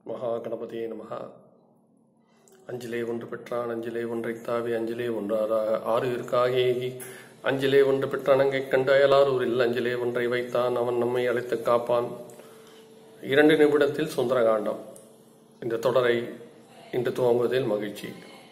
மகா கணபதியே நமகா அஞ்சிலே ஒன்று பெற்றான் அஞ்சிலே ஒன்றைத் தாவி அஞ்சிலே ஒன்றாதாக ஆறு இருக்காகி அஞ்சிலே ஒன்று பெற்றான் அங்கே கண்ட அயலாரூரில் அஞ்சிலே ஒன்றை வைத்தான் அவன் நம்மை அழைத்து காப்பான் இரண்டு நிமிடத்தில் சுந்தரகாண்டம் இந்த தொடரை இன்று துவங்குவதில் மகிழ்ச்சி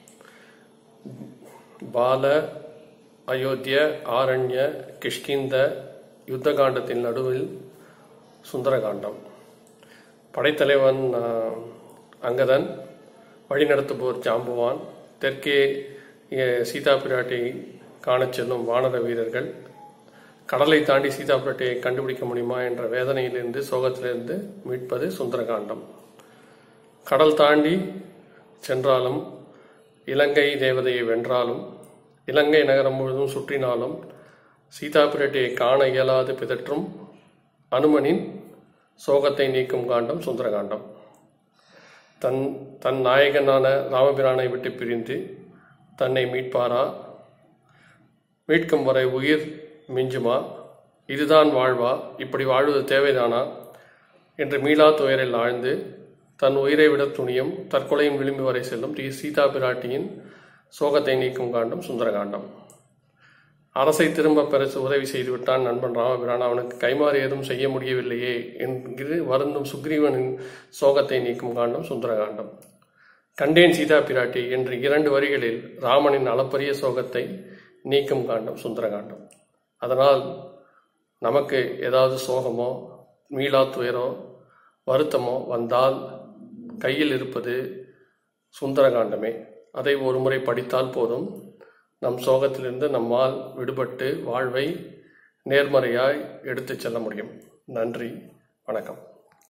பால அயோத்திய ஆரண்ய கிஷ்கிந்த யுத்தகாண்டத்தின் நடுவில் சுந்தரகாண்டம் படைத்தலைவன் ஆஹ், அங்கதன் வழிநடத்துபவர் ஜாம்புவான் தெற்கே அஹ், சீதா பிராட்டி காணச் செல்லும் வானர வீரர்கள் கடலை தாண்டி சீதா பிராட்டியை கண்டுபிடிக்க முடியுமா என்ற வேதனையிலிருந்து சோகத்திலிருந்து மீட்பது சுந்தரகாண்டம் கடல் தாண்டி சென்றாலும் இலங்கை தேவதையை வென்றாலும் இலங்கை நகரம் முழுவதும் சுற்றினாலும் சீதா பிராட்டியை காண இயலாது பிதற்றும் அனுமனின் சோகத்தை நீக்கும் காண்டம் சுந்தரகாண்டம் தன் தன் நாயகனான ராமபிரானை விட்டு பிரிந்து தன்னை மீட்பாரா மீட்கும் வரை உயிர் மிஞ்சுமா இதுதான் வாழ்வா இப்படி வாழ்வது தேவைதானா என்று மீளா துயரில் ஆழ்ந்து தன் உயிரை விட துணியும் தற்கொலையின் விளிம்பு வரை செல்லும் டி சீதா பிராட்டியின் சோகத்தை நீக்கும் காண்டம் சுந்தரகாண்டம் அரசை திரும்ப பெற உதவி செய்துவிட்டான் நண்பன் ராமபிரான் அவனுக்கு கைமாறு ஏதும் செய்ய முடியவில்லையே என்கிற வருந்தும் சுக்ரீவனின் சோகத்தை நீக்கும் காண்டம் சுந்தரகாண்டம் கண்டேன் சீதா பிராட்டி என்று இரண்டு வரிகளில் ராமனின் அளப்பரிய சோகத்தை நீக்கும் காண்டம் சுந்தரகாண்டம் அதனால் நமக்கு ஏதாவது சோகமோ மீளா துயரோ வருத்தமோ வந்தால் கையில் இருப்பது சுந்தரகாண்டமே அதை ஒரு முறை படித்தால் போதும் நம் சோகத்திலிருந்து நம்மால் விடுபட்டு வாழ்வை நேர்மறையாய் எடுத்துச் செல்ல முடியும் நன்றி வணக்கம்